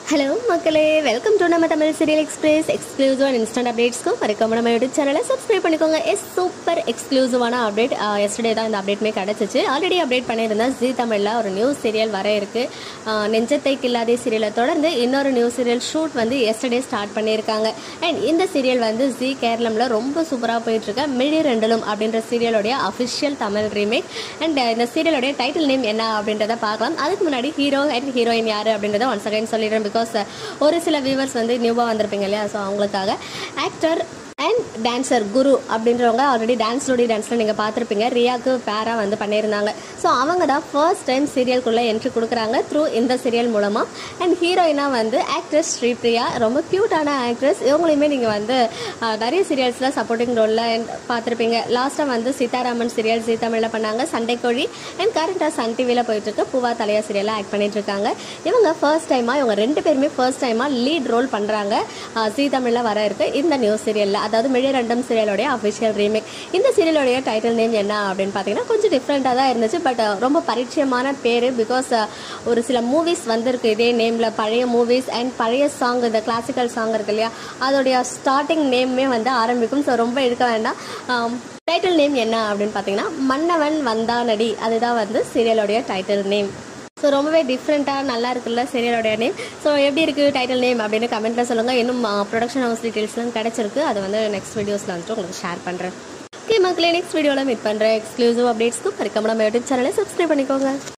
hello மக்களே welcome to நம்ம Tamil serial express exclusive and instant அப்டேட்ஸ்க்கும் மறக்காம நம்ம யூடியூப் சேனலை சப்ஸ்கிரைப் பண்ணிக்கோங்க எஸ் சூப்பர் எக்ஸ்க்ளூசிவான அப்டேட் எஸ்டர்டே தான் இந்த அப்டேட்மே கிடச்சிச்சு ஆல்ரெடி அப்டேட் பண்ணியிருந்தேன் ஜி தமிழில் ஒரு நியூ சீரியல் வர இருக்கு ஆஹ் நெஞ்சத்தை கில்லாதே சீரியலை தொடர்ந்து இன்னொரு நியூ சீரியல் ஷூட் வந்து எஸ்டர்டே ஸ்டார்ட் பண்ணியிருக்காங்க அண்ட் இந்த சீரியல் வந்து ஜி கேரளமில் ரொம்ப சூப்பராக போயிட்டுருக்க மிழி ரெண்டலும் அப்படின்ற சீரியலோடைய அஃபிஷியல் தமிழ் ரீமேக் அண்ட் இந்த சீரியலோடைய டைட்டில் நேம் என்ன அப்படின்றத பார்க்கலாம் அதுக்கு முன்னாடி ஹீரோ அண்ட் ஹீரோயின் யார் அப்படின்றத ஒன்ஸ் அகைன் சொல்லிடுறேன் பிகாஸ் ஒரு சில வியூவர்ஸ் வந்து நியூவாக வந்திருப்பீங்க இல்லையா ஸோ அவங்களுக்காக ஆக்டர் அண்ட் டான்சர் குரு அப்படின்றவங்க ஆல்ரெடி டான்ஸ் லோடி டான்ஸில் நீங்கள் பார்த்துருப்பீங்க ரியாக்கு பேரா வந்து பண்ணியிருந்தாங்க ஸோ அவங்க தான் ஃபர்ஸ்ட் டைம் சீரியல்குள்ளே என்ட்ரி கொடுக்குறாங்க த்ரூ இந்த சீரியல் மூலமாக அண்ட் ஹீரோயினாக வந்து ஆக்ட்ரஸ் ஸ்ரீபிரியா ரொம்ப க்யூட்டான ஆக்ட்ரஸ் இவங்களையுமே நீங்கள் வந்து ஆஹ், நிறைய சீரியல்ஸில் சப்போர்ட்டிங் ரோலில் பார்த்துருப்பீங்க லாஸ்ட்டாக வந்து சீதாராமன் சீரியல் ஜீ தமிழில் பண்ணாங்க சண்டை கோழி அண்ட் கரண்ட்டாக சன் டிவியில் போயிட்டுருக்கு பூவா தலையா சீரியலில் ஆக்ட் பண்ணிட்டு இருக்காங்க இவங்க ஃபர்ஸ்ட் டைமாக இவங்க ரெண்டு பேருமே ஃபர்ஸ்ட் டைமாக லீட் ரோல் பண்ணுறாங்க ஜீ தமிழில் வர இருக்கு இந்த நியூஸ் சீரியலில் அதாவது மிழி ரெண்டம் சீரியலோடைய அஃபிஷியல் ரீமேக் இந்த சீரியலோடைய டைட்டில் நேம் என்ன அப்படின்னு பார்த்தீங்கன்னா கொஞ்சம் டிஃப்ரெண்ட்டாக தான் இருந்துச்சு பட் ரொம்ப பரிச்சயமான பேர் பிகாஸ் ஒரு சில மூவிஸ் வந்திருக்கு இதே நேமில் பழைய மூவிஸ் அண்ட் பழைய சாங் இந்த கிளாசிக்கல் சாங் இருக்கு இல்லையா அதோடைய ஸ்டார்டிங் நேமே வந்து ஆரம்பிக்கும் ஸோ ரொம்ப எடுக்க வேண்டாம் டைட்டில் நேம் என்ன அப்படின்னு பார்த்தீங்கன்னா மன்னவன் வந்தானடி அதுதான் வந்து சீரியலோடைய டைட்டில் நேம் ஸோ ரொம்பவே டிஃப்ரெண்ட்டாக நல்லா இருக்குல்ல சீரியலோடைய நேம் ஸோ எப்படி இருக்குது டைட்டில் நேம் அப்படின்னு கமெண்ட்டில் சொல்லுங்கள் இன்னும் ப்ரொடக்ஷன் ஹவுஸ் டீட்டெயில்ஸ்லாம் கிடச்சிருக்கு அதை வந்து நெக்ஸ்ட் வீடியோஸில் வந்துட்டு உங்களுக்கு ஷேர் பண்ணுறேன் ஓகே மக்களே நெக்ஸ்ட் வீடியோவில் மீட் பண்ணுறேன் எக்ஸ்க்ளூசிவ் அப்டேட்ஸ்க்கு மறக்காம நம்ம யூடியூப் சேனலை சப்ஸ்கிரைப் பண்ணிக்கோங்க